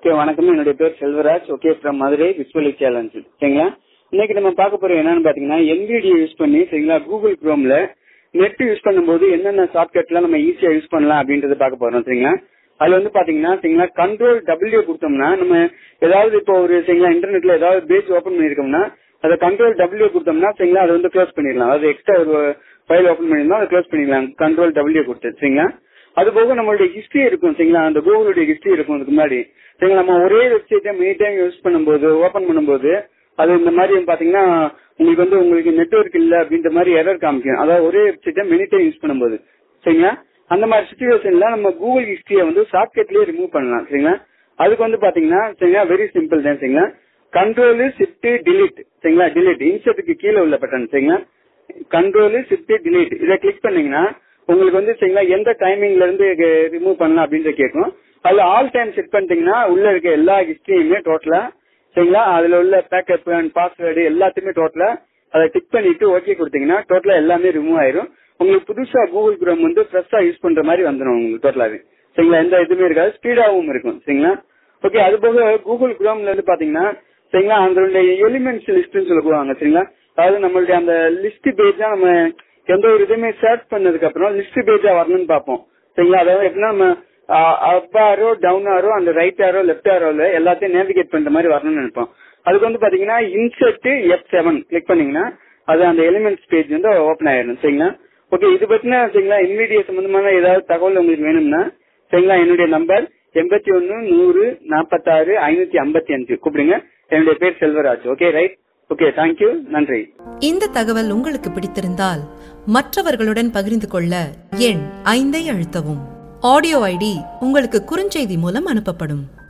okay வணக்கம் என்னுடைய பேர் Selvaraj okay from Madurai visually challenge சரிங்களா இன்னைக்கு நம்ம பார்க்க போறோம் என்னன்னு பாத்தீங்கன்னா என்விடி யூஸ் பண்ணி சரிங்களா கூகுள் குரோம்ல நெட் யூஸ் பண்ணும்போது என்னென்ன ஷார்ட்கட்லாம் நம்ம ஈஸியா யூஸ் பண்ணலாம் அப்படின்றத பார்க்க போறோம் சரிங்களா அதுல வந்து பாத்தீங்கன்னா சரிங்களா கண்ட்ரோல் டபிள்யூ கொடுத்தோம்னா நம்ம ஏதாவது இப்போ ஒரு சரிங்களா இன்டர்நெட்ல ஏதாவது பேஜ் ஓபன் பண்ணிருக்கோம்னா அதை கண்ட்ரோல் டபிள்யூ கொடுத்தோம்னா சரிங்களா அதை வந்து க்ளோஸ் பண்ணிடலாம் அதாவது எக்ஸ்ட்ரா ஒரு ஃபைல் ஓபன் பண்ணிருந்தோம் அதை க்ளோஸ் பண்ணிடலாம் கண்ட்ரோல் டபிள்யூ கொடுத்து சரிங்களா அது போக நம்மளுடைய ஹிஸ்டரி இருக்கும் சரிங்களா அந்த கூகுளுடைய ஹிஸ்டரி இருக்கும் அதுக்கு முன்னாடி சரிங்களா நம்ம ஒரே வெப்சைட்டை மெனி டைம் யூஸ் பண்ணும்போது ஓபன் பண்ணும்போது அது இந்த மாதிரி பாத்தீங்கன்னா உங்களுக்கு வந்து உங்களுக்கு நெட்ஒர்க் இல்ல அப்படின்ற மாதிரி எரர் காமிக்கும் அதாவது ஒரே வெப்சைட்டை மெனி டைம் யூஸ் பண்ணும்போது சரிங்களா அந்த மாதிரி சுச்சுவேஷன்ல நம்ம கூகுள் ஹிஸ்டரியை வந்து ஷார்ட்கட்லயே ரிமூவ் பண்ணலாம் சரிங்களா அதுக்கு வந்து பாத்தீங்கன்னா சரிங்களா வெரி சிம்பிள் தான் சரிங்களா கண்ட்ரோல் ஷிஃப்ட் டிலீட் சரிங்களா டிலீட் இன்சர்ட்டுக்கு கீழே உள்ள பட்டன் சரிங்களா கண்ட்ரோல் ஷிஃப்ட் டிலீட் இதை கிளிக் பண்ணீங்கன்னா உங்களுக்கு வந்து சரிங்களா எந்த டைமிங்ல இருந்து ரிமூவ் பண்ணலாம் அப்படின்னு கேட்கும் அதுல ஆல் டைம் செட் பண்ணிட்டீங்கன்னா உள்ள இருக்க எல்லா ஹிஸ்டரியுமே டோட்டலா சரிங்களா அதுல உள்ள பேக்கப் அண்ட் பாஸ்வேர்டு எல்லாத்தையுமே டோட்டலா அதை டிக் பண்ணிட்டு ஓகே கொடுத்தீங்கன்னா டோட்டலா எல்லாமே ரிமூவ் ஆயிரும் உங்களுக்கு புதுசா கூகுள் குரோம் வந்து ஃப்ரெஷ்ஷா யூஸ் பண்ற மாதிரி வந்துடும் உங்களுக்கு டோட்டலாவே சரிங்களா எந்த இதுவுமே இருக்காது ஸ்பீடாவும் இருக்கும் சரிங்களா ஓகே அது போக கூகுள் குரோம்ல வந்து பாத்தீங்கன்னா சரிங்களா அதனுடைய எலிமெண்ட்ஸ் லிஸ்ட்னு சொல்லுவாங்க சரிங்களா அதாவது நம்மளுடைய அந்த லிஸ்ட் பேஜா நம்ம எந்த ஒரு இதுவுமே சர்ச் பண்ணதுக்கு அப்புறம் லிஸ்ட் பேஜா வரணும்னு பார்ப்போம் சரிங்களா அதாவது எப்படின்னா நம்ம அப் ஆரோ டவுன் ஆரோ அந்த ரைட் ஆரோ லெஃப்ட் ஆரோல எல்லாத்தையும் நேவிகேட் பண்ற மாதிரி வரணும்னு நினைப்போம் அதுக்கு வந்து பாத்தீங்கன்னா இன்செர்ட் எஃப் செவன் கிளிக் பண்ணீங்கன்னா அது அந்த எலிமெண்ட்ஸ் பேஜ் வந்து ஓப்பன் ஆயிடும் சரிங்களா ஓகே இது பத்தின சரிங்களா இன்வீடியோ சம்பந்தமான ஏதாவது தகவல் உங்களுக்கு வேணும்னா சரிங்களா என்னுடைய நம்பர் எண்பத்தி ஒன்னு நூறு நாற்பத்தாறு ஐநூத்தி ஐம்பத்தி அஞ்சு கூப்பிடுங்க என்னுடைய பேர் Selvaraj okay right okay thank you நன்றி இந்த தகவல் உங்களுக்கு பிடித்திருந்தால் மற்றவர்களுடன் பகிர்ந்து கொள்ள எண் ஐந்தை அழுத்தவும் ஆடியோ ஐடி உங்களுக்கு குறுஞ்செய்தி மூலம் அனுப்பப்படும்